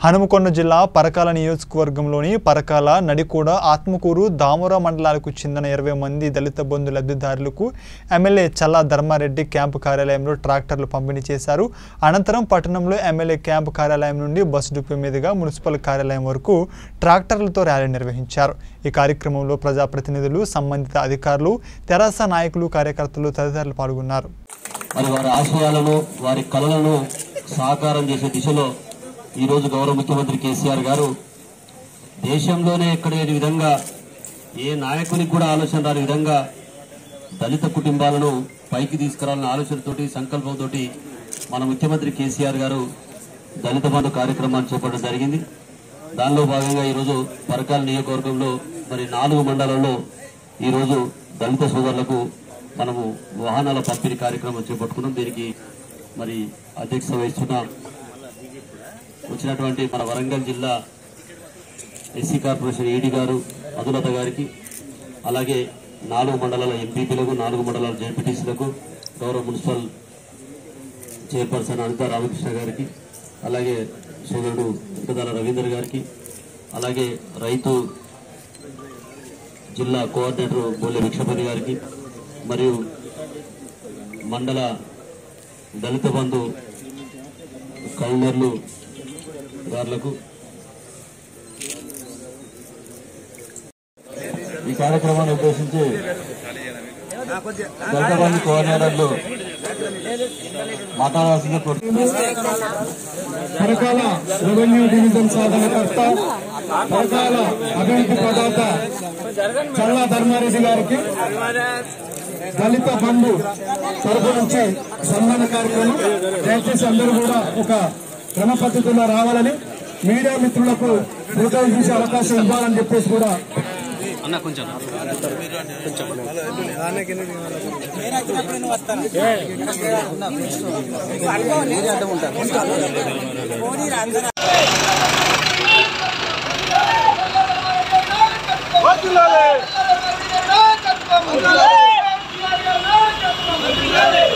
హనుమకొండ జిల్లా పరకాల నియోజకవర్గంలోని పరకాల నడికూడ ఆత్మకూరు దామోర మండలాలకు చెందిన ఇరవై మంది దళిత బంధు లబ్ధిదారులకు ఎమ్మెల్యే చల్లా ధర్మారెడ్డి క్యాంపు కార్యాలయంలో ట్రాక్టర్లు పంపిణీ చేశారు అనంతరం పట్టణంలో ఎమ్మెల్యే క్యాంపు కార్యాలయం నుండి బస్సు డిపో మీదుగా మున్సిపల్ కార్యాలయం వరకు ట్రాక్టర్లతో ర్యాలీ నిర్వహించారు ఈ కార్యక్రమంలో ప్రజాప్రతినిధులు సంబంధిత అధికారులు తెరాస నాయకులు కార్యకర్తలు తదితరులు పాల్గొన్నారు మరి వారి ఆశయాలను వారి కళలను సాకారం చేసే దిశలో ఈ రోజు గౌరవ ముఖ్యమంత్రి కేసీఆర్ గారు దేశంలోనే ఎక్కడ లేని విధంగా ఏ నాయకునికి కూడా ఆలోచన రాని విధంగా దళిత కుటుంబాలను పైకి తీసుకురావాలన్న ఆలోచనతోటి సంకల్పంతో మన ముఖ్యమంత్రి కేసీఆర్ గారు దళిత బంధు కార్యక్రమాన్ని చేపట్టడం జరిగింది దానిలో భాగంగా ఈరోజు పరకాల నియోజకవర్గంలో మరి నాలుగు మండలాల్లో ఈరోజు దళిత సోదరులకు మనము వాహనాల పంపిణీ కార్యక్రమం చేపట్టుకున్నాం దీనికి మరి అధ్యక్షత వహిస్తున్న వచ్చినటువంటి మన వరంగల్ జిల్లా ఎస్సీ కార్పొరేషన్ ఈడీ గారు మధులత గారికి అలాగే నాలుగు మండలాల ఎంపీపీలకు నాలుగు మండలాల జడ్పీటీసీలకు గౌరవ మున్సిపల్ చైర్పర్సన్ అనిత రామకృష్ణ గారికి అలాగే సోదరుడు ఇంకదాల రవీందర్ గారికి అలాగే రైతు జిల్లా కోఆర్డినేటర్ బోలె భిక్షపతి గారికి మరియు మండల దళిత బంధు కౌన్లర్లు గారులకు ఈ కార్యక్రమాన్ని ఉద్దేశించి దళిత బంధు కోఆర్డినేటర్లు మాట్లాడాల్సిందే కోరుతున్నాను. పరకాల రెవెన్యూ డివిజన్ సాధనకర్త పరకాల అభివృద్ధి ప్రదాత చల్లా ధర్మారెడ్డి గారికి దళిత బంధు తరపు నుంచి సన్మాన కార్యక్రమం దయచేసి అందరూ కూడా ఒక క్రమ పద్ధతిలో రావాలని మీడియా మిత్రులకు ఫోటోలు తీసే అవకాశం ఇవ్వాలని చెప్పేసి కూడా వద్దులాలే